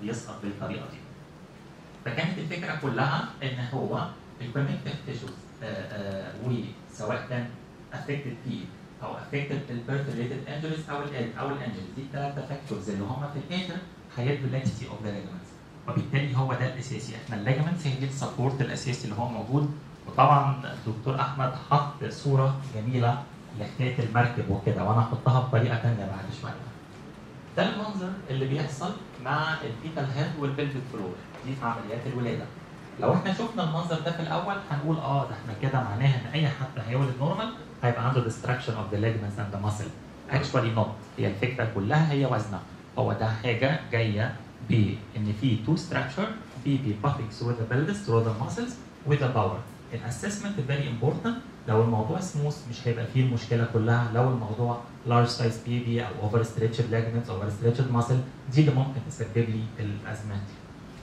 بيسقط بالطريقه دي. فكانت الفكره كلها ان هو الكونكتيف تيشوز وسواء كان افكتد فيه او افكتد البيرث ريليتد انجريز او ال او الانجريز دي الثلاثه فاكتورز اللي هم في الاخر هيدوا اللاتيتي اوف ذا ليجمنتس وبالتالي هو ده الاساسي احنا الليجمنتس هي دي السبورت الاساسي اللي هو موجود وطبعا الدكتور احمد حط صوره جميله لحكايه المركب وكده وانا هحطها بطريقه ثانيه بعد شويه. ده المنظر اللي بيحصل مع الفيتال هيد والبلفيك فلور دي في عمليات الولاده. لو احنا شفنا المنظر ده في الاول هنقول اه ده احنا كده معناها ان اي حد هيولد نورمال هيبقى عنده destruction of the ligaments and the muscle. Actually not هي الفكره كلها هي وزنها. هو ده حاجه جايه بان في two structure في بي buffing through the pelvis through the muscles with the power. الاسسمنت very important لو الموضوع سموث مش هيبقى فيه المشكله كلها لو الموضوع large size baby او over stretched ligaments over stretched muscle دي اللي ممكن تسبب لي الازمات دي.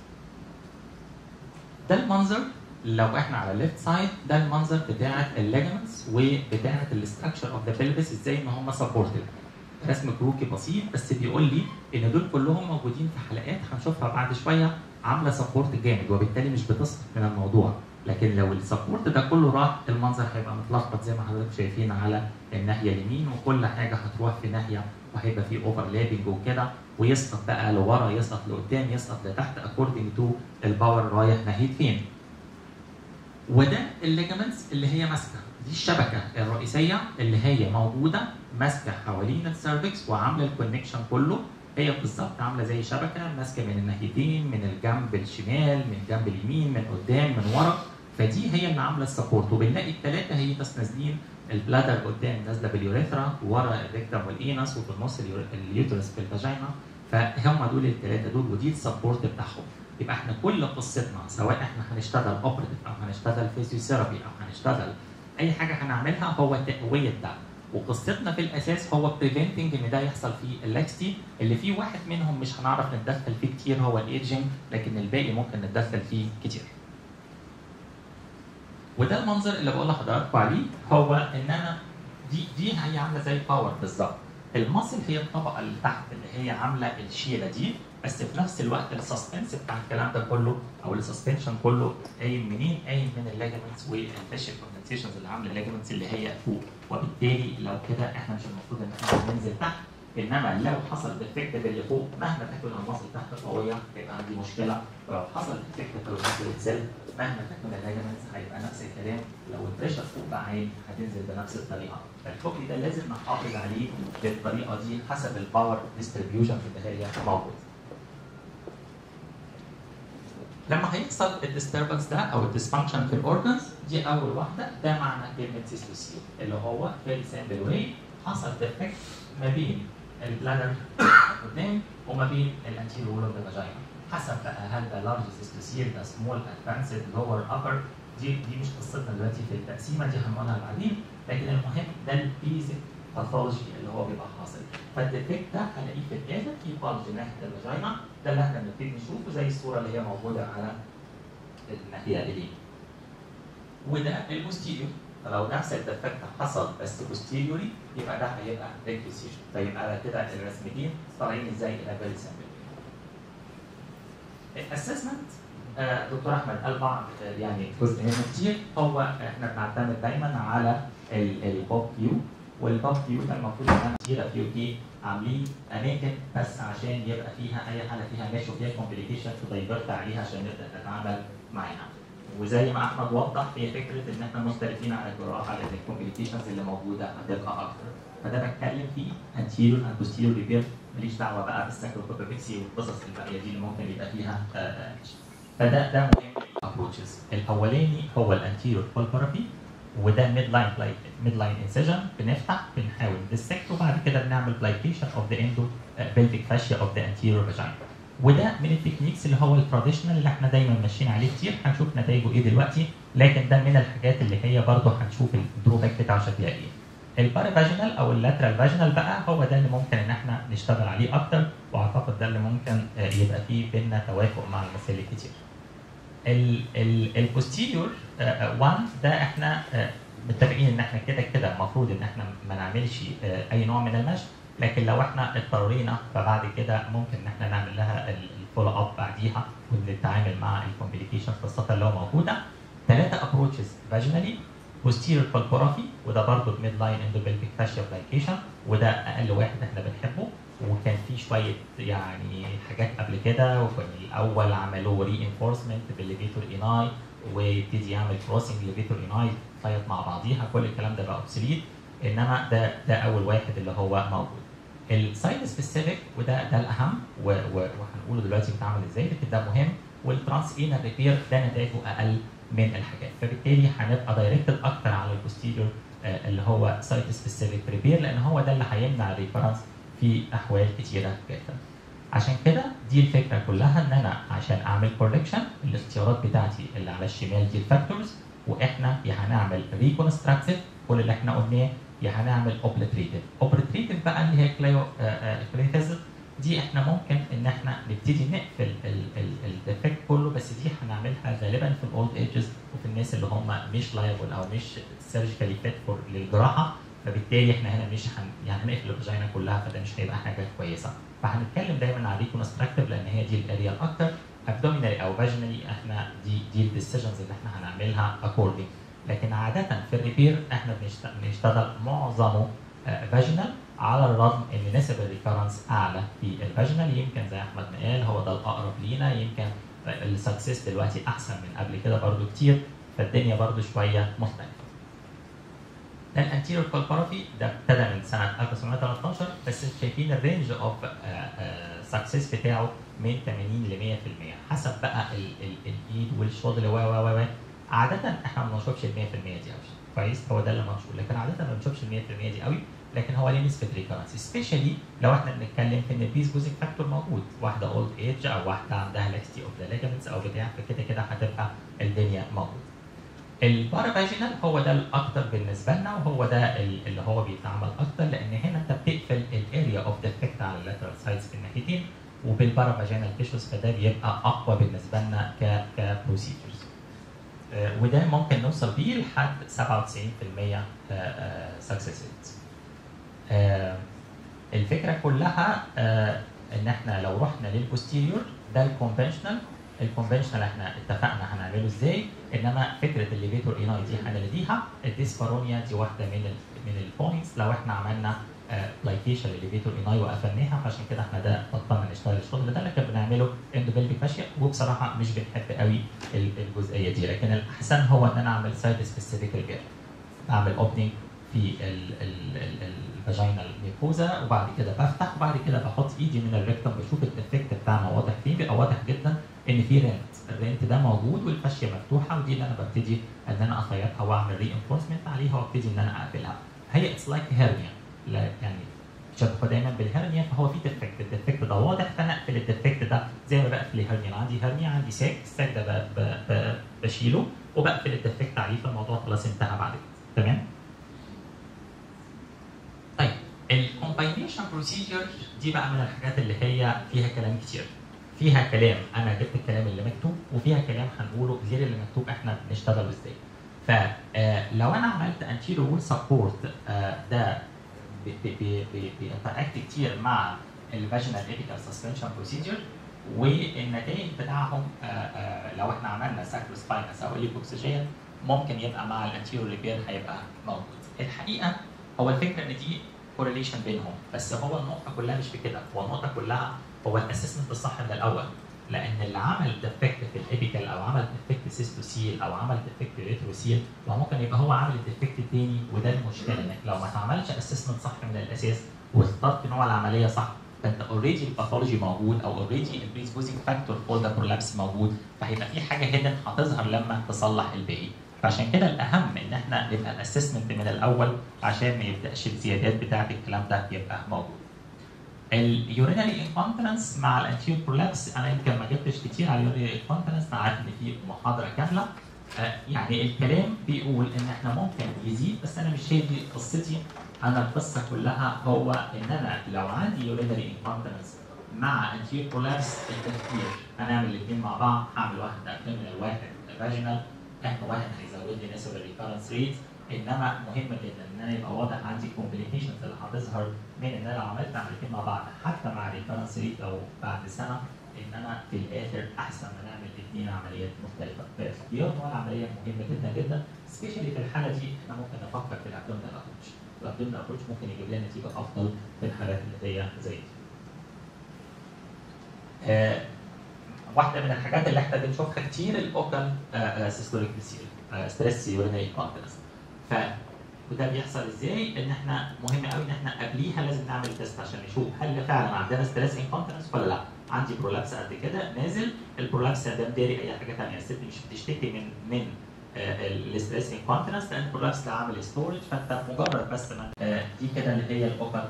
ده المنظر لو احنا على الليفت سايد ده المنظر بتاعه الليجمنتس وبتاعه الاستراكشر اوف ذا بلفس ازاي ان هم سبورتد رسم كروكي بسيط بس بيقول لي ان دول كلهم موجودين في حلقات هنشوفها بعد شويه عامله سبورت جامد وبالتالي مش بتسقط من الموضوع لكن لو السبورت ده كله راح المنظر هيبقى متلخبط زي ما حضرتك شايفين على الناحيه اليمين وكل حاجه هتروح في ناحيه وهيبقى في اوفرلابنج وكده ويسقط بقى لورا يسقط لقدام يسقط لتحت اكوردنج تو الباور رايح ناحيه فين. وده الليجمنتس اللي هي ماسكه دي الشبكه الرئيسيه اللي هي موجوده ماسكه حوالين السيرفكس وعامله الكونكشن كله هي بالظبط عامله زي شبكه ماسكه من الناحيتين من الجنب الشمال من الجنب اليمين من قدام من ورا فدي هي اللي عامله السبورت وبنلاقي الثلاثه هي بس نازلين البلادر قدام نازله باليوريثرا ورا الريكتم والانس وفي النص اليوترس في الفاجينا فهم دول الثلاثه دول ودي السبورت بتاعهم يبقى احنا كل قصتنا سواء احنا هنشتغل اوبريتيف او هنشتغل فيزيوثيرابي او هنشتغل اي حاجه هنعملها هو تقويه ده وقصتنا في الاساس هو بريفنتنج ان ده يحصل في اللاكستي اللي فيه واحد منهم مش هنعرف نتدخل فيه كتير هو الايدجنج لكن الباقي ممكن نتدخل فيه كتير. وده المنظر اللي بقول لحضراتكم عليه هو ان انا دي دي هي عامله زي باور بالظبط. المصل هي الطبقه اللي تحت اللي هي عامله الشيله دي بس في نفس الوقت السسبنس بتاع الكلام ده كله او السسبنشن كله قايم منين؟ قايم من الليجمنتس والفيشل كوندنسيشنز اللي عامله الليجمنتس اللي هي فوق وبالتالي لو كده احنا مش المفروض ان احنا ننزل تحت انما لو حصل ديفكت اللي فوق مهما تكون المصل تحت قويه هيبقى عندي مشكله ولو حصل ديفكت في المصل اتسل مهما تكون الليجمنتس هيبقى نفس الكلام لو البريشر فوق بقى عالي هتنزل بنفس الطريقه فالكوبري ده لازم نحافظ عليه بالطريقه دي حسب الباور ديستريبيوشن اللي هي موجود لما هيحصل الديستربنس ده او الديسفانكشن في الاورجنز دي اول واحده ده معنى كلمه سيستوسيل اللي هو فيري سامبل واي حصل ديفكت ما بين البلادر قدام وما بين الانتيريور وول اوف ذا فاجينا حسب بقى هل ده لارج سيستوسيل ده سمول ادفانسد لور ابر دي دي مش قصتنا دلوقتي في التقسيمه دي هنقولها بعدين لكن المهم ده البيزك باثولوجي اللي هو بيبقى حاصل فالديفكت ده هلاقيه في الاخر في بلج ناحيه الفاجينا ده اللي احنا بنبتدي نشوفه زي الصوره اللي هي موجوده على الناحيه اليمين وده البوستيريور فلو نفس الديفكت حصل بس بوستيريوري يبقى ده هيبقى ريكوسيشن فيبقى على كده الرسمتين طالعين ازاي الى فيري سامبل الاسسمنت دكتور احمد قال بعض يعني جزء منه كتير هو احنا بنعتمد دايما على البوب فيو والبوب فيو ده المفروض ان انا كتير فيو دي عاملين اماكن بس عشان يبقى فيها اي حاله فيها ماشي وفيها كومبليكيشن تدايفرت عليها عشان نبدا نتعامل معاها. وزي ما احمد وضح هي فكره ان احنا مختلفين عن الجراحه لان الكومبليكيشنز اللي موجوده هتبقى اكتر. فده بتكلم فيه انتيريور اند بوستيريور ريبير ماليش دعوه بقى بالساكروكوبيكسي والقصص الباقيه دي اللي ممكن يبقى فيها آه فده ده مهم الابروتشز الاولاني هو الانتيريور بالبارابي وده ميد لاين ميد لاين انسجن بنفتح بنحاول ديسكت وبعد كده بنعمل بلايكيشن اوف ذا اندو بلفيك فاشيا اوف ذا انتيريور فاجينا وده من التكنيكس اللي هو التراديشنال اللي احنا دايما ماشيين عليه كتير هنشوف نتائجه ايه دلوقتي لكن ده من الحاجات اللي هي برضه هنشوف الدروباك بتاعه شكلها ايه الباري فاجينال او اللاترال فاجينال بقى هو ده اللي ممكن ان احنا نشتغل عليه اكتر واعتقد ده اللي ممكن يبقى فيه بينا توافق مع المسائل كتير البوستيريور 1 ده احنا متفقين ان احنا كده كده المفروض ان احنا ما نعملش اي نوع من المشي لكن لو احنا اضطرينا فبعد كده ممكن ان احنا نعمل لها فولو اب بعديها ونتعامل مع الكومبليكيشن خاصه لو موجوده ثلاثه ابروتشز فاجينالي posterior pulporaphy وده برضه ميد لاين اندوبلفيك فاشيا بلايكيشن وده اقل واحد احنا بنحبه وكان في شويه يعني حاجات قبل كده وكان الاول عملوا ري انفورسمنت بالليفيتور ايناي ويبتدي يعمل كروسنج ليفيتور ايناي تخيط مع بعضيها كل الكلام ده بقى اوبسوليت انما ده ده اول واحد اللي هو موجود السايد سبيسيفيك وده ده الاهم و- و- وهنقوله دلوقتي بيتعمل ازاي لكن ده مهم والترانس اينر ريبير ده نتائجه اقل من الحاجات فبالتالي هنبقى دايركتد اكتر على البوستيريور آه، اللي هو سايت سبيسيفيك ريبير لان هو ده اللي هيمنع الريفرنس في احوال كتيره جدا عشان كده دي الفكره كلها ان انا عشان اعمل كوركشن الاختيارات بتاعتي اللي على الشمال دي الفاكتورز واحنا يا هنعمل ريكونستراكتيف كل اللي احنا قلناه يا هنعمل اوبليتريتيف اوبليتريتيف بقى اللي هي كلايو كليتيز دي احنا ممكن ان احنا نبتدي نقفل الديفكت كله بس دي هنعملها غالبا في الاولد ايجز وفي الناس اللي هم مش لايبل او مش سيرجيكالي فيت فور للجراحه فبالتالي احنا هنا مش هن يعني هنقفل الفاجينا كلها فده مش هيبقى حاجه كويسه فهنتكلم دايما على ريكونستراكتيف لان هي دي الاريا الاكتر ابدومينالي او فاجينالي احنا دي دي الديسيجنز اللي احنا هنعملها اكوردنج لكن عاده في الريبير احنا بنشت- بنشتغل معظمه فاجينال على الرغم ان نسب الريكرنس اعلى في الفاجينال يمكن زي احمد ما قال هو ده الاقرب لينا يمكن السكسس دلوقتي احسن من قبل كده برضو كتير فالدنيا برضو شويه مختلفه. ده الانتيريور كولبارافي ده ابتدى من سنه 1913 بس انتوا شايفين الرينج اوف سكسس بتاعه من 80 ل 100% حسب بقى ال- ال- الايد والشغل و و و و عاده احنا ما بنشوفش ال 100% دي قوي كويس هو ده اللي مشهور لكن عاده ما بنشوفش ال 100% دي قوي لكن هو ليه نسبه ريكرنس سبيشالي لو احنا بنتكلم في ان البيس جوزك فاكتور موجود واحده اولد ايج او واحده عندها لاكستي اوف ذا ليجمنتس او بتاع فكده كده هتبقى الدنيا موجوده البارافاجينال هو ده الاكتر بالنسبه لنا وهو ده ال- اللي هو بيتعمل اكتر لان هنا انت بتقفل الاريا اوف ديفكت على اللاترال سايدز في الناحيتين وبالبارافاجينال تيشوز فده بيبقى اقوى بالنسبه لنا ك كبروسيجرز وده ممكن نوصل بيه لحد 97% سكسس ريت الفكره كلها آه، ان احنا لو رحنا للبوستيريور ده الكونفنشنال الكونفنشنال احنا اتفقنا هنعمله ازاي انما فكره الليفيتور ايناي دي هنلغيها الديسبارونيا دي واحده من ال من البوينتس لو احنا عملنا بلايكيشن لليفيتور ايناي وقفلناها فعشان كده احنا ده بطلنا نشتغل الشغل ده لكن بنعمله اندوبلفيك فاشيا وبصراحه مش بنحب قوي ال- الجزئيه دي لكن الاحسن هو ان انا اعمل سايد سبيسيفيك ريبير اعمل اوبننج في الفاجينال ميكوزا وبعد كده بفتح وبعد كده بحط ايدي من الريكتم بشوف الافكت بتاعنا واضح فين بيبقى واضح جدا ان في رنت الرنت ده موجود والفاشيه مفتوحه ودي اللي انا ببتدي ان انا اخيطها واعمل ري انفورسمنت عليها وابتدي ان انا اقفلها هي اتس لايك هيرنيا لا يعني شبهه دايما بالهرنيا فهو في ديفكت الديفكت ده واضح فانا اقفل الديفكت ده زي ما بقفل الهرنيا انا عندي هرنيا عندي ساك الساك ده ب- ب- ب- بشيله وبقفل الديفكت عليه فالموضوع خلاص انتهى بعد كده تمام طيب الكومباينيشن بروسيجر دي بقى من الحاجات اللي هي فيها كلام كتير فيها كلام انا جبت الكلام اللي مكتوب وفيها كلام هنقوله غير اللي مكتوب احنا بنشتغل ازاي فلو انا عملت انتيرو وول سبورت ده بينتراكت كتير مع الفاجينال ايبيكال سسبنشن بروسيجر والنتائج بتاعهم آه، آه، لو احنا عملنا ساكروسباينس او الاكسجين ممكن يبقى مع الانتيرو ريبير هيبقى موجود الحقيقه هو الفكره ان دي كورليشن بينهم بس هو النقطه كلها مش في كده هو النقطه كلها هو الاسسمنت الصح من الاول لان اللي عمل ديفكت في الابيكال او عمل ديفكت سيستوسيل او عمل ديفكت ريتروسيل ما ممكن يبقى هو عامل الديفكت التاني وده المشكله انك لو ما اتعملش اسسمنت صح من الاساس واخترت نوع العمليه صح فانت اوريدي الباثولوجي موجود او اوريدي البريسبوزنج فاكتور فور ذا برولابس موجود فهيبقى في حاجه هيدن هتظهر لما تصلح الباقي فعشان كده الاهم ان احنا نبقى الاسسمنت من الاول عشان ما يبداش الزيادات بتاعه الكلام ده يبقى موجود. اليورينري انكونتنس مع الانتيور برولابس انا يمكن ما جبتش كتير على اليورينري انكونتنس انا عارف ان في محاضره كامله آه، يعني الكلام بيقول ان احنا ممكن يزيد بس انا مش هي دي قصتي انا القصه كلها هو ان انا لو عندي يورينري انكونتنس مع انتيور برولابس التفكير هنعمل الاثنين مع بعض هعمل واحد ابدومينال واحد فاجينال احنا واحد هيزود لي نسب الريكارنس ريت انما مهم جدا ان انا يبقى واضح عندي كومبليكيشنز اللي هتظهر من ان انا لو عملت عمليتين مع بعض حتى مع الريكارنس ريت لو بعد سنه ان انا في الاخر احسن ما نعمل اثنين عمليات مختلفه فاختيار نوع العمليه مهم جدا جدا سبيشالي في الحاله دي احنا ممكن نفكر في الابدومينال ابروتش الابدومينال ابروتش ممكن يجيب لنا نتيجه افضل في الحالات اللي هي زي دي آه، واحده من الحاجات اللي احنا بنشوفها كتير الاوكال سيستوليك ستريس يورينري كونتنس ف وده بيحصل ازاي؟ ان احنا مهم قوي ان احنا قبليها لازم نعمل تيست عشان نشوف هل فعلا عندنا ستريس انكونتنس ولا لا؟ عندي برولابس قد كده نازل البرولابس ده مداري اي حاجه ثانيه الست مش بتشتكي من من الستريس انكونتنس لان البرولابس ده عامل ستورج فانت مجرد بس ما آه، دي كده اللي هي الاوبر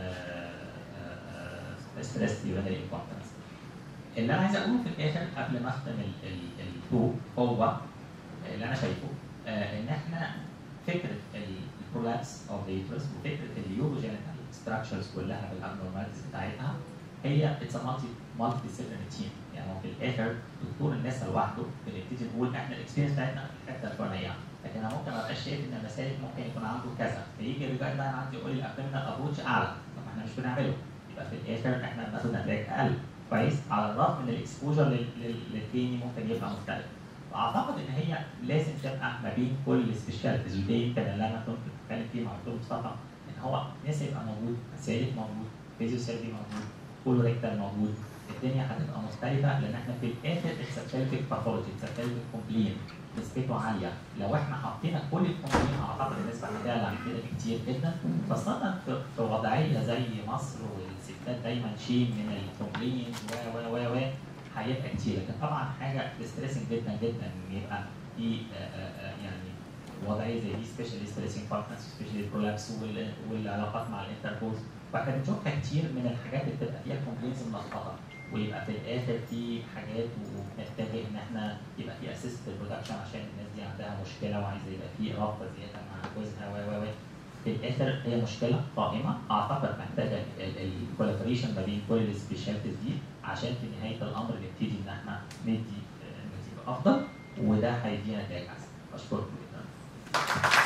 ستريس يورينري انكونتنس اللي انا عايز اقوله في الاخر قبل ما اختم التوب هو اللي انا شايفه آه، ان احنا فكره البرولابس اوف اليوترس وفكره اليوروجينيتال ستراكشرز كلها بالابنورماليتيز بتاعتها هي اتس مالتي مالتي ديسيبلينري تيم يعني هو في الاخر دكتور الناس لوحده بنبتدي نقول احنا الاكسبيرينس بتاعتنا في الحته الفلانيه لكن انا ممكن ما ابقاش شايف ان المسالك ممكن يكون عنده كذا فيجي الجايد لاين عندي يقول لي الابدومينال ابروتش اعلى طب احنا مش بنعمله يبقى في الاخر احنا بناخد نتائج اقل كويس على الرغم من الاكسبوجر للتاني ممكن يبقى مختلف فاعتقد ان هي لازم تبقى ما بين كل السبيشاليتيز وده يمكن اللي انا كنت بتكلم فيه مع دكتور مصطفى ان هو ناس يبقى موجود مسالك موجود فيزيوثيرابي موجود كولوريكتال موجود الدنيا هتبقى مختلفه لان احنا في الاخر اكسبتيلفيك باثولوجي اكسبتيلفيك كومبلين نسبته عاليه لو احنا حطينا كل الكومبلين اعتقد النسبه هتعلى عن كده بكتير جدا خاصه في في وضعيه زي مصر والستات دايما شيء من الكومبلين و و و و هيبقى كتير لكن طبعا حاجه ستريسنج جدا جدا ان يبقى في آه، آه، آه، يعني وضعيه زي دي سبيشالي ستريسنج بارتنرز سبيشالي برولابس والعلاقات مع الانتركورس فاحنا بنشوفها كتير من الحاجات اللي بتبقى فيها كومبلينز ملخبطه ويبقى في الاخر في حاجات وبنتجه ان احنا يبقى في اسيست برودكشن عشان الناس دي عندها مشكله وعايزه يبقى في رابطه زياده مع جوزها و و و في الاخر هي مشكله قائمه اعتقد محتاجه الكولابوريشن ما بين كل السبيشاليتيز دي عشان في نهايه الامر نبتدي ان احنا ندي آه، نتيجه افضل وده هيدينا نتائج احسن اشكركم جدا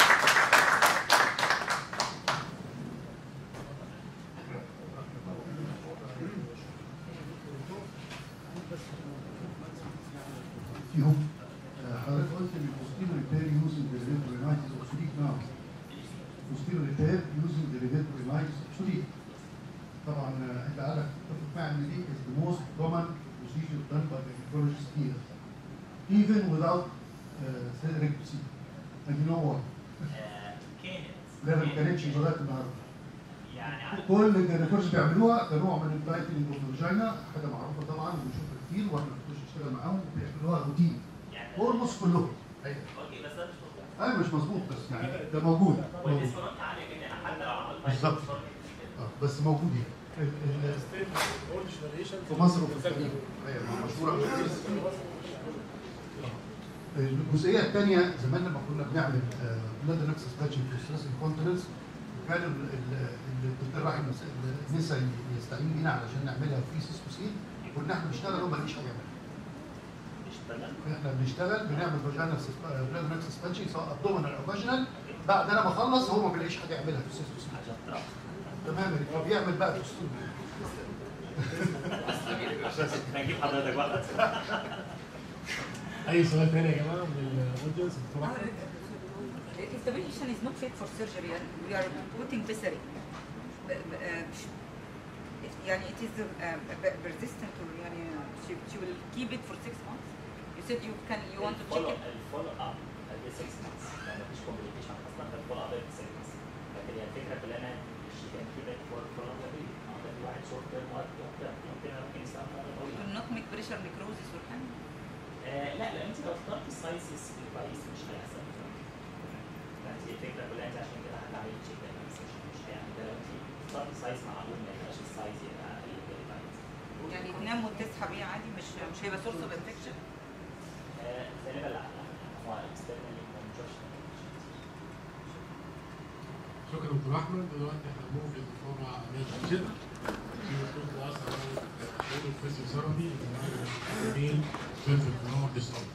فيهم آه، حضرتك قلت ان البوستيرو ريبير يوزنج ذا ريفيتورينايتس اوبسوليت ناو البوستيرو ريبير يوزنج ذا ريفيتورينايتس اوبسوليت طبعا آه، انت عارف تتفق معي ان دي is the most common procedure done by the gynecologist here even without uh, cesarean procedure and you know what كانت لا ما كانتش لغايه النهارده يعني كل الجينيكولوجيست بيعملوها كنوع من البلايتنج اوف الفاجينا حاجه معروفه طبعا وبنشوفها كتير واحنا بنخش نشتغل معاهم وبيعملوها روتين يعني اولموست كلهم أيوة. اوكي بس ده مش مظبوط ايوه مش مظبوط بس يعني ده موجود موجود والنسبه عاليه جدا حتى لو عملت بالظبط. آه، بس موجود يعني ال- ال- في مصر وفي الخليج ايوه مشهوره أوي. الجزئيه الثانيه زمان لما كنا بنعمل بلاد نكسس باتشنج في ستريس انكونتنس وكان ال- ال- الدكتور راح المس- النساء يستعين بينا علشان نعملها في سيسكوسين كنا احنا بنشتغل وما لقيش حاجه نعملها احنا بنشتغل بنعمل فاجينا بلاد نكسس باتشنج سواء ابدومينال او فاجينال بعد انا ما اخلص هو ما بيلاقيش حاجه يعملها في السيسكوسين تماما فبيعمل بقى فستون هنجيب حضرتك وقت اي سؤال تاني يا جماعه من الاودينس If the patient is not fit for surgery and we are putting pessary, ب- ب- آه، ش- يعني it is uh, ب- persistent or يعني she, she will keep it for six months. You said you can you want to check it. الفولو اب قبل 6 مانثs يعني مفيش كومبليكيشن اصلا في الفولو اب قبل 6 مانثs لكن هي الفكره كلها انها شي كان كيب ات فور فور لونج ده في واحد شورت تيرم وقت ممكن ممكن ممكن يستعمل will not make pressure necrosis or anything. لا لا انت لو اخترت السايزز كويس مش هيحصل انت الفكره كلها انت عشان كده هتعمل تشيك بس مش مش هيعمل ده لو انت اخترت سايز معقول ما يبقاش السايز يبقى اقل من كده. يعني تنام وتصحى بيه عادي مش مش هيبقى source of infection. آه، غالبا لا لا هو externally ما بنشوفش شكرا دكتور احمد دلوقتي احنا هنموف للدكتوره امال كده في دكتور دراسه عن شغل الفيزيوثيرابي بين بيرفكت نوع ديسوردر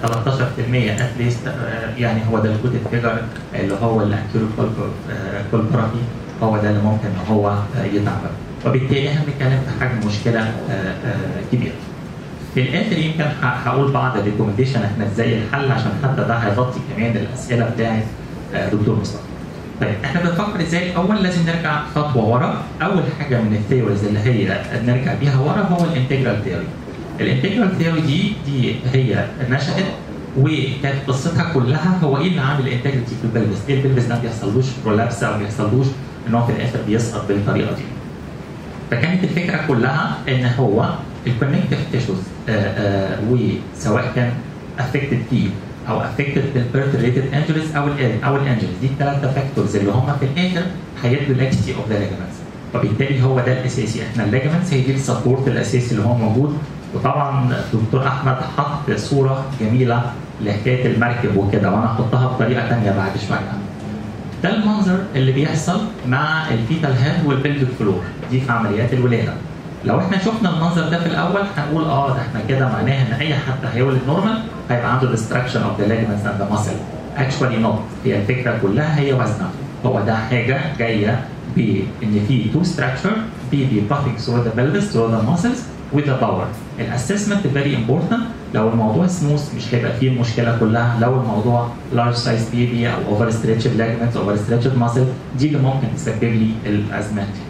13% اتليست يعني هو ده الكود فيجر اللي هو الانتيرو كولبرافي هو ده اللي ممكن ان هو آه، يتعمل وبالتالي احنا بنتكلم في حجم مشكله آه، آه، كبيره. في الاخر يمكن ه- هقول بعض الريكومنديشن احنا ازاي الحل عشان حتى ده هيغطي كمان الاسئله بتاعت آه، دكتور مصطفى. طيب احنا بنفكر ازاي الاول لازم نرجع خطوه ورا اول حاجه من الثيوريز اللي هي نرجع بيها ورا هو الانتجرال ثيوري الانتجرال ثيوري دي دي هي نشأت وكانت قصتها كلها هو ايه اللي عامل الانتجريتي في البلبس؟ ايه البلبس ده ما بيحصلوش برولابس او ما بيحصلوش ان هو في الاخر بيسقط بالطريقه دي. فكانت الفكره كلها ان هو الكونكتيف تيشوز وسواء كان افكتد فيه او افكتد بالبيرث ريليتد انجريز او ال او الانجريز دي الثلاثه فاكتورز اللي هم في الاخر هيدوا لاكستي اوف ذا ليجمنتس وبالتالي هو ده الاساسي احنا الليجمنتس هي دي السبورت الاساسي اللي هو موجود وطبعا دكتور احمد حط صوره جميله لحكايه المركب وكده وانا هحطها بطريقه ثانيه بعد شويه ده المنظر اللي بيحصل مع الفيتال هيد والبلفيك فلور دي في عمليات الولاده لو احنا شفنا المنظر ده في الاول هنقول اه ده احنا كده معناها ان اي حد هيولد نورمال هيبقى عنده destruction of the ligaments and the muscle actually not هي الفكره كلها هي وزنها هو ده حاجه جايه بان في two structure بي بي buffing through the pelvis through the muscles with the power الاسسمنت very important لو الموضوع سموث مش هيبقى فيه المشكله كلها لو الموضوع large size baby او over stretched ligaments over stretched muscle دي اللي ممكن تسبب لي الازمات دي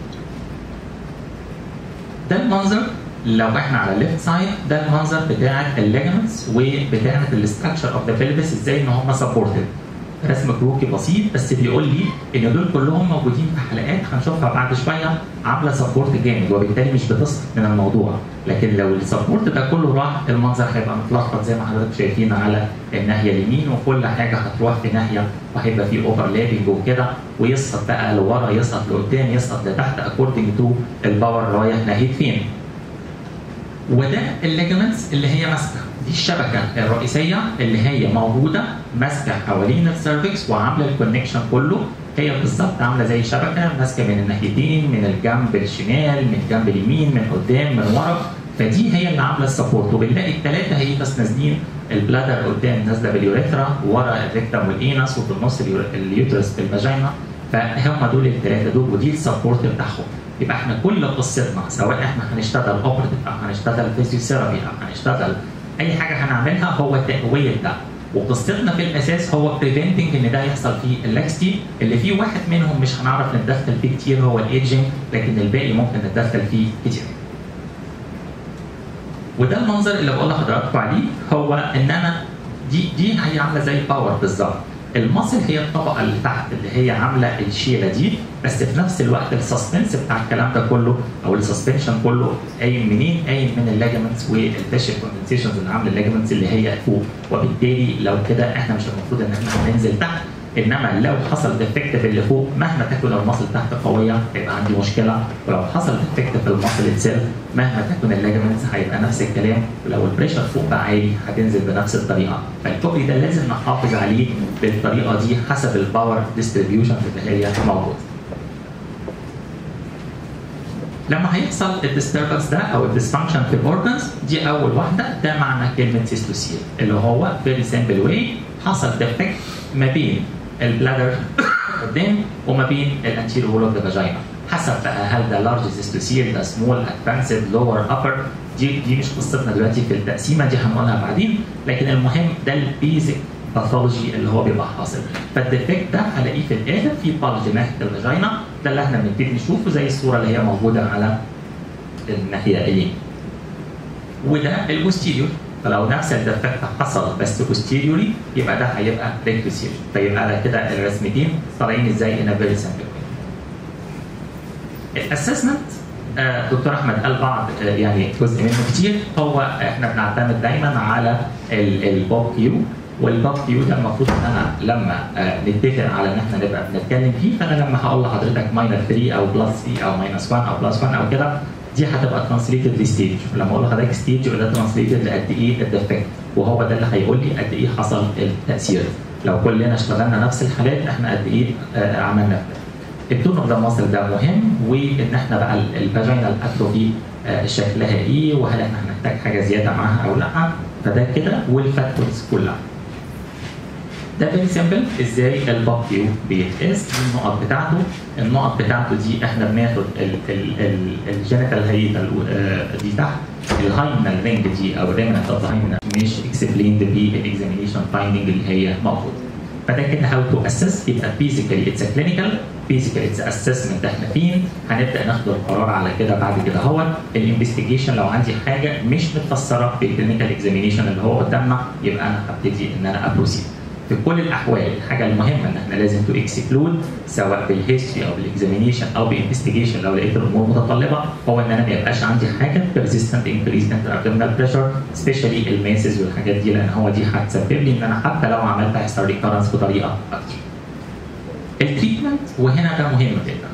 ده المنظر لو احنا على الليفت سايد ده المنظر بتاع الليجمنتس وبتاعه الاستراكشر اوف ذا بلفس ازاي ان هم سبورتد رسم كروكي بسيط بس بيقول لي ان دول كلهم موجودين في حلقات هنشوفها بعد شويه عامله سبورت جامد وبالتالي مش بتسقط من الموضوع لكن لو السبورت ده كله راح المنظر هيبقى متلخبط زي ما حضرتك شايفين على الناحيه اليمين وكل حاجه هتروح في ناحيه وهيبقى في اوفرلابنج وكده ويسقط بقى لورا يسقط لقدام يسقط لتحت اكوردنج تو الباور رايح ناحيه فين وده الليجمنتس اللي هي ماسكه دي الشبكه الرئيسيه اللي هي موجوده ماسكه حوالين السيرفكس وعامله الكونكشن كله هي بالظبط عامله زي شبكه ماسكه من الناحيتين من الجنب الشمال من الجنب اليمين من قدام من ورا فدي هي اللي عامله السبورت وبنلاقي الثلاثه هي بس نازلين البلادر قدام نازله باليوريثرا ورا الريكتم والانس وفي النص اليور- اليوترس بالفاجينا فهم دول الثلاثه دول ودي السبورت بتاعهم يبقى احنا كل قصتنا سواء احنا هنشتغل اوبريتيف او هنشتغل فيزيوثيرابي او هنشتغل اي حاجه هنعملها هو تقويه ده وقصتنا في الاساس هو بريفنتنج ان ده يحصل فيه اللاكستي اللي فيه واحد منهم مش هنعرف نتدخل فيه كتير هو الايدجنج لكن الباقي ممكن نتدخل فيه كتير. وده المنظر اللي بقول لحضراتكم عليه هو ان انا دي دي هي عامله زي باور بالظبط المصل هي الطبقه اللي تحت اللي هي عامله الشيله دي بس في نفس الوقت السسبنس بتاع الكلام ده كله او السسبنشن كله قايم منين؟ قايم من الليجمنتس والفيشل كوندنسيشنز اللي عامله الليجمنتس اللي هي فوق وبالتالي لو كده احنا مش المفروض ان احنا هننزل تحت انما لو حصل ديفكت في اللي فوق مهما تكن المصل تحت قويه هيبقى عندي مشكله ولو حصل ديفكت في المصل اتسيلف مهما تكن الليجمنتس هيبقى نفس الكلام ولو البريشر فوق بقى عالي هتنزل بنفس الطريقه فالكوبري ده لازم نحافظ عليه بالطريقه دي حسب الباور ديستريبيوشن اللي هي موجود لما هيحصل الديستربنس ده او الديسفانكشن في الاورجنز دي اول واحده ده معنى كلمه سيستوسيل اللي هو فيري سمبل واي حصل ديفكت ما بين البلادر قدام وما بين الانتيريور وول اوف ذا فاجينا حسب بقى هل ده لارج سيستوسيل ده سمول ادفانسد لور ابر دي دي مش قصتنا دلوقتي في التقسيمه دي هنقولها بعدين لكن المهم ده البيزك باثولوجي اللي هو بيبقى حاصل فالديفكت ده هلاقيه في الاخر في بالج ناحيه الفاجينا ده اللي احنا بنبتدي نشوفه زي الصوره اللي هي موجوده على الناحيه اليمين وده البوستيريور فلو نفس الديفكت حصل بس بوستيريوري يبقى ده هيبقى ريكتوسير فيبقى على كده الرسمتين طالعين ازاي ان فيري سمبل الاسسمنت آه، دكتور احمد قال بعض آه، يعني جزء منه كتير هو احنا بنعتمد دايما على البوب كيو والبوب كيو ده المفروض ان انا لما آه، نتفق على ان احنا نبقى بنتكلم فيه فانا لما هقول لحضرتك ماينس 3 او بلس 3 او ماينس 1 او بلس 1 او كده دي هتبقى ترانسليتد لستيج ولما اقول لحضرتك ستيج يبقى ده ترانسليتد لقد ايه الديفكت وهو ده اللي هيقول لي قد ايه حصل التاثير لو كلنا اشتغلنا نفس الحالات احنا قد ايه آه، عملنا التون اوف ذا ماسل ده مهم وان احنا بقى الفاجينال اتروفي آه، شكلها ايه وهل احنا هنحتاج حاجه زياده معاها او لا فده كده والفاكتورز كلها ده فيري سمبل ازاي الباب فيو بيتقاس دي النقط بتاعته النقط بتاعته دي احنا بناخد الجينيتال هيدال دي تحت الهايمنال رينج دي او الريمنت اوف هايمنال مش اكسبليند بالاكزامينيشن فايندنج اللي هي موجوده فده كده هاو تو اسس يبقى فيزيكالي اتس كلينيكال فيزيكالي اتس اسسمنت احنا فين هنبدا ناخد القرار على كده بعد كده هو الانفستيجيشن لو عندي حاجه مش متفسره في الكلينيكال اكزامينيشن اللي هو قدامنا يبقى انا هبتدي ان انا ابروسيد في كل الاحوال الحاجه المهمه ان احنا لازم تو اكسكلود سواء بالهيستوري او بالاكزامينيشن او بالانفستيجيشن لو لقيت الامور متطلبه هو ان انا ما يبقاش عندي حاجه persistent increase in abdominal pressure سبيشالي الماسز والحاجات دي لان هو دي هتسبب لي ان انا حتى لو عملت هيحصل ريكارنس بطريقه اكتر. التريتمنت وهنا ده مهم جدا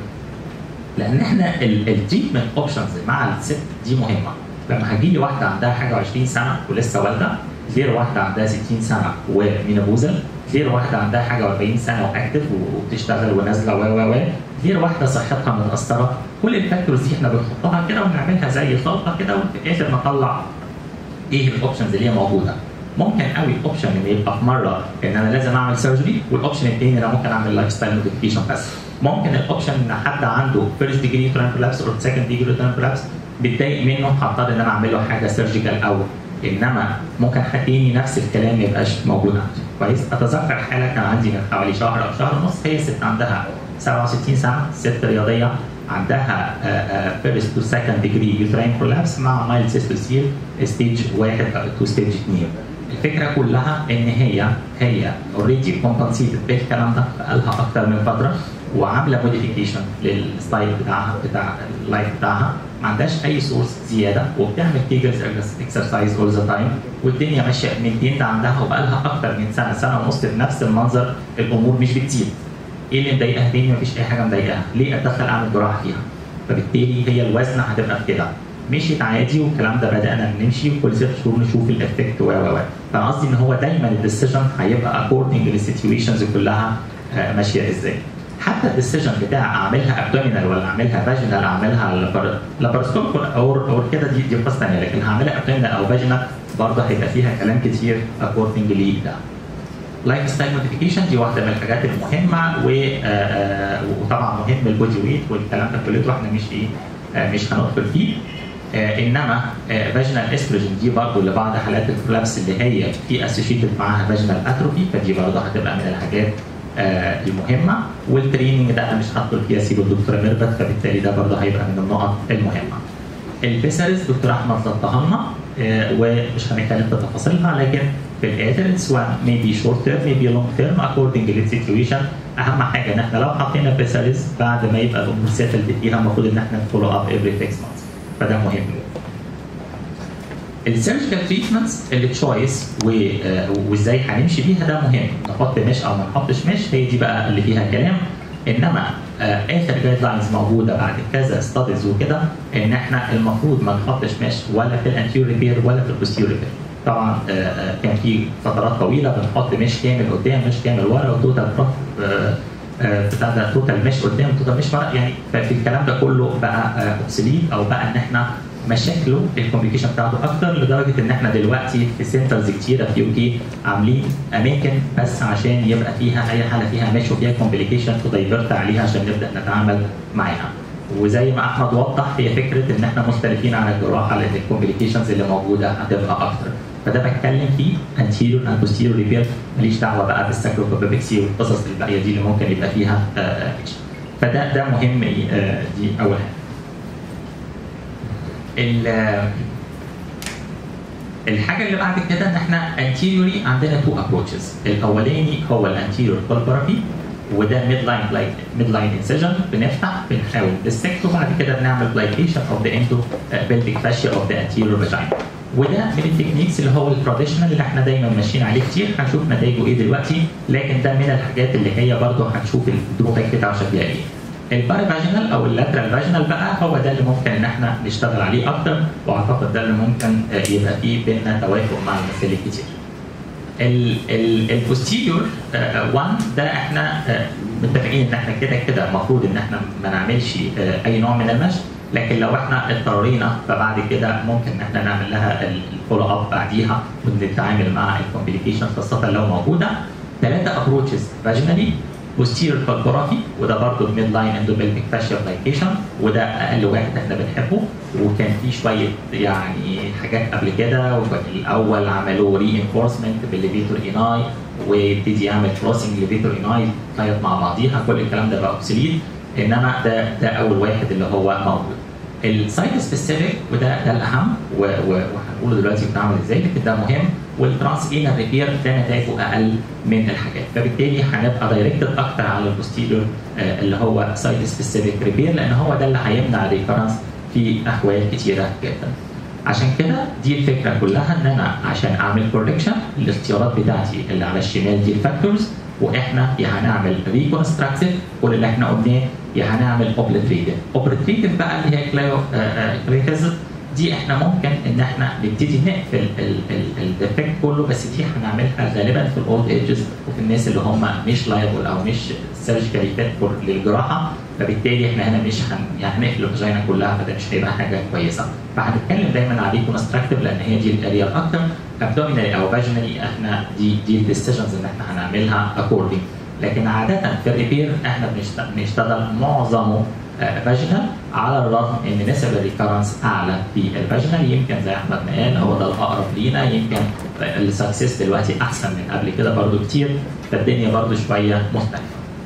لان احنا التريتمنت اوبشنز مع الست دي مهمه لما هجي لي واحده عندها حاجه 20 سنه ولسه والده غير واحده عندها 60 سنه ومينوبوزل غير واحده عندها حاجه 40 سنه واكتف وبتشتغل ونازله و و و غير واحده صحتها متاثره كل الفاكتورز دي احنا بنحطها كده ونعملها زي خلطه كده وفي الاخر نطلع ايه الاوبشنز اللي هي موجوده ممكن قوي اوبشن ان يبقى في مره ان انا لازم اعمل سيرجري والاوبشن الثاني انا ممكن اعمل لايف ستايل موديفيكيشن بس ممكن الاوبشن ان حد عنده فيرست ديجري يوترين كولابس او سكند ديجري يوترين كولابس بتضايق منه هضطر ان انا اعمل له حاجه سيرجيكال اول انما ممكن حد تاني نفس الكلام ما يبقاش موجود عنده كويس اتذكر حاله كان عندي من حوالي شهر او شهر ونص هي ست عندها 67 سنه ست رياضيه عندها فيرست تو سكند ديجري يوترين كولابس مع مايل سيستوسيل ستيج واحد او تو ستيج اثنين الفكره كلها ان هي هي اوريدي كومبنسيتد بالكلام ده بقالها اكتر من فتره وعامله موديفيكيشن للستايل بتاعها بتاع اللايف بتاعها ما عندهاش اي سورس زياده وبتعمل كيجلز اكسرسايز اول ذا تايم والدنيا ماشيه مينتين عندها وبقالها اكتر من سنه سنه ونص بنفس المنظر الامور مش بتزيد ايه اللي مضايقاها تاني مفيش اي حاجه مضايقاها ليه اتدخل اعمل جراحه فيها فبالتالي هي الوزن هتبقى في كده مشيت عادي والكلام ده بدانا نمشي وكل ست شهور نشوف الافكت و و و فانا قصدي ان هو دايما الديسيجن هيبقى اكوردنج للسيتويشنز كلها آه، ماشيه ازاي حتى الديسيجن بتاع اعملها ابدومينال ولا اعملها فاجينال اعملها لابارسكوب او او كده دي دي قصه ثانيه لكن هعملها ابدومينال او فاجينال برضه هيبقى فيها كلام كتير اكوردنج لده لايف ستايل موديفيكيشن دي واحده من الحاجات المهمه و آه، آه، وطبعا مهم البودي ويت والكلام ده كله احنا مش ايه آه، مش هندخل فيه آه انما فاجينال استروجين دي برضه لبعض حالات الكولابس اللي هي في اسوشيتد معاها فاجينال اتروفي فدي برضه هتبقى من الحاجات آه المهمه والتريننج ده انا مش هدخل فيها سيب الدكتوره ميرفت فبالتالي ده برضه هيبقى من النقط المهمه. البيسرز دكتور احمد ظبطها لنا آه ومش هنتكلم في تفاصيلها لكن في الاخر اتس ميبي شورت تيرم ميبي لونج تيرم اكوردنج للسيتويشن اهم حاجه ان احنا لو حطينا بيسرز بعد ما يبقى الامور سيتلد فيها المفروض ان احنا فولو اب افري 6 مانثs فده مهم السيرجيكال تريتمنتس التشويس وازاي هنمشي بيها ده مهم نحط مش او ما نحطش مش هي دي بقى اللي فيها كلام انما آه اخر جايد لاينز موجوده بعد كذا ستاديز وكده ان احنا المفروض ما نحطش مش ولا في الانتيور ريبير ولا في البوستيور ريبير طبعا آه آه كان في فترات طويله بنحط مش كامل قدام مش كامل ورا وتوتال بتاع ده توتال مش قدام توتال مش ورا يعني ففي الكلام ده كله بقى اوبسليت او بقى ان احنا مشاكله الكوميونيكيشن بتاعته اكتر لدرجه ان احنا دلوقتي في سنترز كتيره في يو كي عاملين اماكن بس عشان يبقى فيها اي حاله فيها مش وفيها كومبليكيشن تدايفرت عليها عشان نبدا نتعامل معاها وزي ما احمد وضح هي فكره ان احنا مختلفين عن الجراحه لان الكومبليكيشنز اللي موجوده هتبقى اكتر فده بتكلم فيه انتيريور اند بوستيريور ريبير ماليش دعوه بقى بالساكروبابيكسي والقصص الباقيه دي اللي ممكن يبقى فيها آه فده ده مهم آه دي اول حاجه الحاجه اللي بعد كده ان احنا انتيريوري عندنا تو ابروتشز الاولاني هو الانتيريور كولبرافي وده ميد لاين ميد لاين انسجن بنفتح بنحاول ديسكت وبعد كده بنعمل بلايكيشن اوف ذا اندو بيلفيك فاشيا اوف ذا انتيريور فاجينا وده من التكنيكس اللي هو التراديشنال اللي احنا دايما ماشيين عليه كتير هنشوف نتائجه ايه دلوقتي لكن ده من الحاجات اللي هي برضه هنشوف الدروباك بتاعه شكلها ايه البارا فاجينال او اللاترال فاجينال بقى هو ده اللي ممكن ان احنا نشتغل عليه اكتر واعتقد ده اللي ممكن يبقى فيه بيننا توافق مع المسائل كتير. البوستيريور 1 ده احنا متفقين ان احنا كده كده المفروض ان احنا ما نعملش اي نوع من المشي لكن لو احنا اضطرينا فبعد كده ممكن ان احنا نعمل لها الفولو اب بعديها ونتعامل مع الكومبليكيشن خاصه لو موجوده ثلاثه ابروتشز فاجينالي posterior فالبورافي وده برضه الميد لاين اندوبلفيك فاشيا لايكيشن وده اقل واحد احنا بنحبه وكان في شويه يعني حاجات قبل كده الاول عملوا ري انفورسمنت بالليفيتور ايناي ويبتدي يعمل كروسنج ليفيتور ايناي تايب مع بعضيها كل الكلام ده بقى اوبسوليت انما ده ده اول واحد اللي هو موجود السايت سبيسيفيك وده ده الاهم و- و- وهنقوله دلوقتي بنعمل ازاي لكن ده مهم والترانس اينر ريبير ده نتائجه اقل من الحاجات فبالتالي هنبقى دايركتد اكتر على البوستيريور آه، اللي هو سايت سبيسيفيك ريبير لان هو ده اللي هيمنع الريكرنس في احوال كتيره جدا عشان كده دي الفكره كلها ان انا عشان اعمل كوركشن الاختيارات بتاعتي اللي على الشمال دي الفاكتورز واحنا يا هنعمل ريكونستراكتيف كل اللي احنا قلناه يا هنعمل اوبليتريتيف اوبليتريتيف بقى اللي هي كلايو كليكز دي احنا ممكن ان احنا نبتدي نقفل الديفكت كله بس دي هنعملها غالبا في الاولد ايجز وفي الناس اللي هم مش لايبل او مش سيرجيكالي فيت للجراحه فبالتالي احنا هنا مش هن... يعني هنقفل الفاجينا كلها فده مش هيبقى حاجه كويسه فهنتكلم دايما على ريكونستراكتيف لان هي دي الاريا الاكتر ابدومينالي او فاجينالي احنا دي دي الديسيجنز ان احنا هنعملها اكوردنج لكن عاده في الريبير احنا بنشت- بنشتغل معظمه فاجينال على الرغم ان نسب الريكرنس اعلى في الفاجينال يمكن زي احمد ما قال هو ده الاقرب لينا يمكن السكسس دلوقتي احسن من قبل كده برضو كتير فالدنيا برضو شويه مختلفه.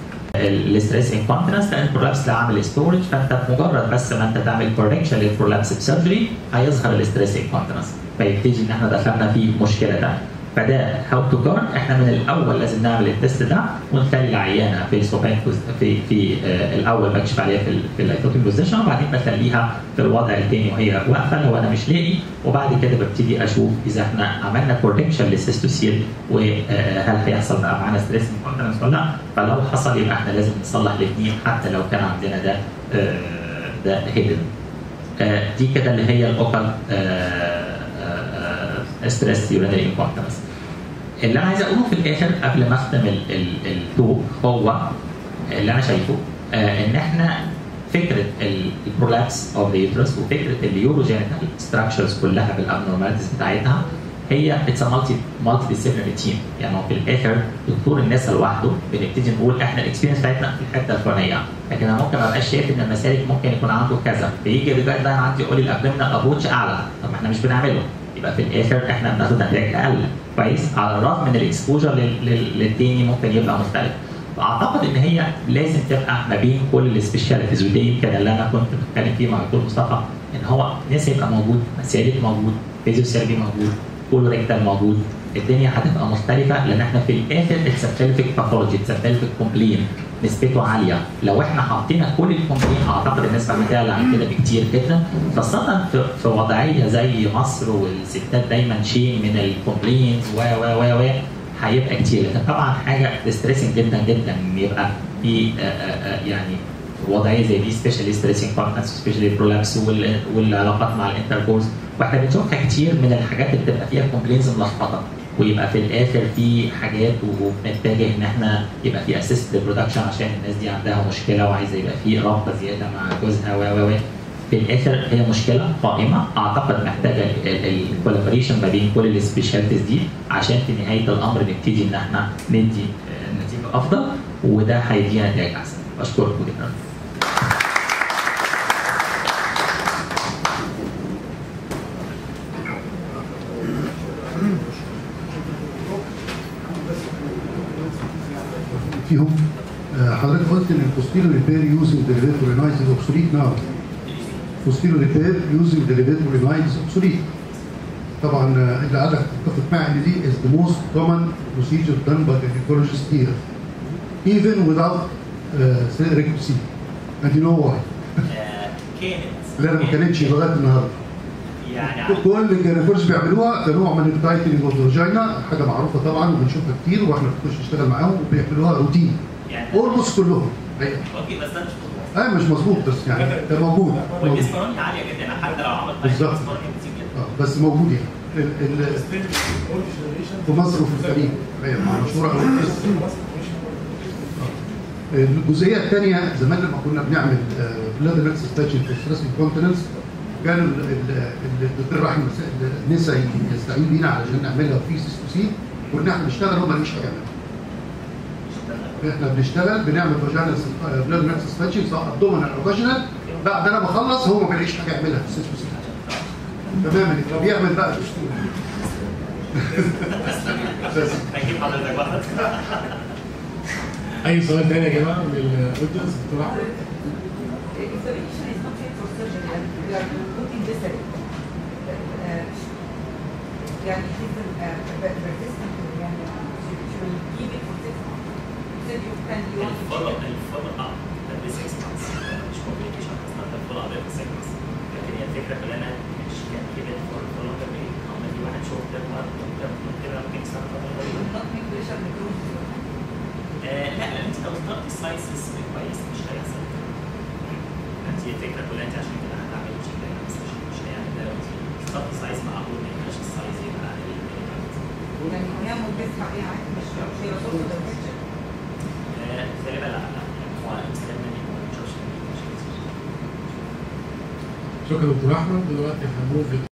الاستريس انكونتنس لان البرولابس ده عامل ستورج فانت بمجرد بس ما انت تعمل كوركشن للبرولابس بسيرجري هيظهر الاستريس انكونتنس فيبتدي ان احنا دخلنا في مشكله تانيه فده هاو تو جارد احنا من الاول لازم نعمل التست ده ونخلي العيانه في السوبين في في آه الاول بكشف عليها في ال- في اللايتوكين بوزيشن وبعدين بخليها في الوضع الثاني وهي واقفه لو انا مش لاقي وبعد كده ببتدي اشوف اذا احنا عملنا كوركشن للسيستوسيل وهل هيحصل بقى معانا ستريس انكونتنس ولا لا فلو حصل يبقى احنا لازم نصلح الاثنين حتى لو كان عندنا ده آه، ده هيدن دي كده اللي هي الاوكال ستريس يورينري انكونتنس اللي انا عايز اقوله في الاخر قبل ما اختم ال- ال- التوب هو اللي انا شايفه آه، ان احنا فكره البرولابس اوف ذا يوترس وفكره اليوروجينيتال ستراكشرز كلها بالابنورماليتيز بتاعتها هي اتس مالتي مالتي ديسيبلينري تيم يعني هو في الاخر دكتور النساء لوحده بنبتدي نقول احنا الاكسبيرينس بتاعتنا في الحته الفلانيه لكن انا ممكن ما ابقاش شايف ان المسالك ممكن يكون عنده كذا فيجي الرجال ده عندي يقول لي الابدومينال ابروتش اعلى طب ما احنا مش بنعمله يبقى في الاخر احنا بناخد نتائج اقل كويس على الرغم من الاكسبوجر لل- لل- للتاني ممكن يبقى مختلف فاعتقد ان هي لازم تبقى ما بين كل السبيشاليتيز وده يمكن اللي انا كنت بتكلم فيه مع الدكتور مصطفى ان هو ناس يبقى موجود مسالك موجود فيزيوثيرابي موجود كولوريكتال موجود الدنيا هتبقى مختلفه لان احنا في الاخر السبتلفيك باثولوجي السبتلفيك كومبلين نسبته عاليه لو احنا حطينا كل الكومبلين اعتقد النسبه هتعلى عن كده بكتير جدا خاصه في, في وضعيه زي مصر والستات دايما شيء من الكومبلينز و و و و هيبقى كتير لكن طبعا حاجه ستريسنج جدا جدا ان يبقى في آه، آه، آه، يعني وضعيه زي دي سبيشالي ستريسنج كونتنس سبيشالي برولابس والعلاقات مع الانتركورس واحنا بنشوفها كتير من الحاجات اللي بتبقى فيها كومبلينز ملخبطه ويبقى في الاخر في حاجات وبنتجه ان احنا يبقى في اسيست برودكشن عشان الناس دي عندها مشكله وعايزه يبقى في رابطه زياده مع جوزها و و و في الاخر هي مشكله قائمه اعتقد محتاجه الكولابوريشن ما بين كل السبيشاليتيز دي عشان في نهايه الامر نبتدي ان احنا ندي آه، نتيجه افضل وده هيدينا نتائج احسن بشكركم جدا فيهم آه، حضرتك قلت ان البوستيرو ريبير يوزنج ديليفيتور رينايز از اوبسوليت ناو بوستيرو ريبير يوزنج ديليفيتور رينايز اوبسوليت طبعا آه، اللي قالك تتفق معي ان دي is the most common procedure done by the gynecologist here even without uh, rectum and you know why كانت لا ما كانتش لغايه النهارده يعني كل الجينيكولوجيست بيعملوها كنوع من التايتنج اوف فيرجينا حاجه معروفه طبعا وبنشوفها كتير واحنا بنخش نشتغل معاهم وبيعملوها روتين يعني اولموست كلهم حقيقة. اوكي بس ده مش مظبوط ايوه مش مظبوط بس يعني ده موجود موجود والديسبرونيا عاليه جدا حتى لو عمل بالظبط. ديسبرونيا كتير جدا آه، بس موجود يعني ال- ال- في مصر وفي الخليج حقيقة، مشهوره قوي الجزئيه الثانيه زمان لما كنا بنعمل بلاد نكس سباتشن في ستريس انكونتنس كان ال- ال- ال- الدكتور رحم النسا يستعين بينا علشان نعملها في سي تو سي كنا احنا بنشتغل هو ماليش حاجه يعملها. احنا بنشتغل بنعمل فاجينال بلاد نكس سباتشن سواء ابدومينال او فاجينال بعد انا بخلص هو ما بيلاقيش حاجه يعملها في السي تو سي تماما فبيعمل بقى الاسطوره بس هجيب حضرتك واحد اي سؤال تاني يا جماعه من الاودينس دكتور احمد If the patient is not fit for surgery and we are putting viscera, uh, يعني it is uh, persistent يعني she she will keep it for six months. You said you can you want to الفولو keep it. الفولو اب every 6 months مش كومبليكيشن اصلا ده الفولو اب every 6 months لكن هي الفكره كلنا مش كان كده فور فولو اب اما في واحد شوف ده ممكن ممكن ممكن سنه فتره You طويله will not make pressure necrosis. آه، لا لان انت لو اخترت السايزز كويس مش هيحصل انت هي الفكره كلها انت عشان كده هتعمل بشكل بس مش مش هيعمل ده لو انت اخترت سايز معقول ما يبقاش السايز يبقى اقل يعني هي ممكن عليها عادي مش مش هي صوت ده آه، غالبا لا لا هو الانسان ما بيكونش شكرا دكتور احمد دلوقتي هنموف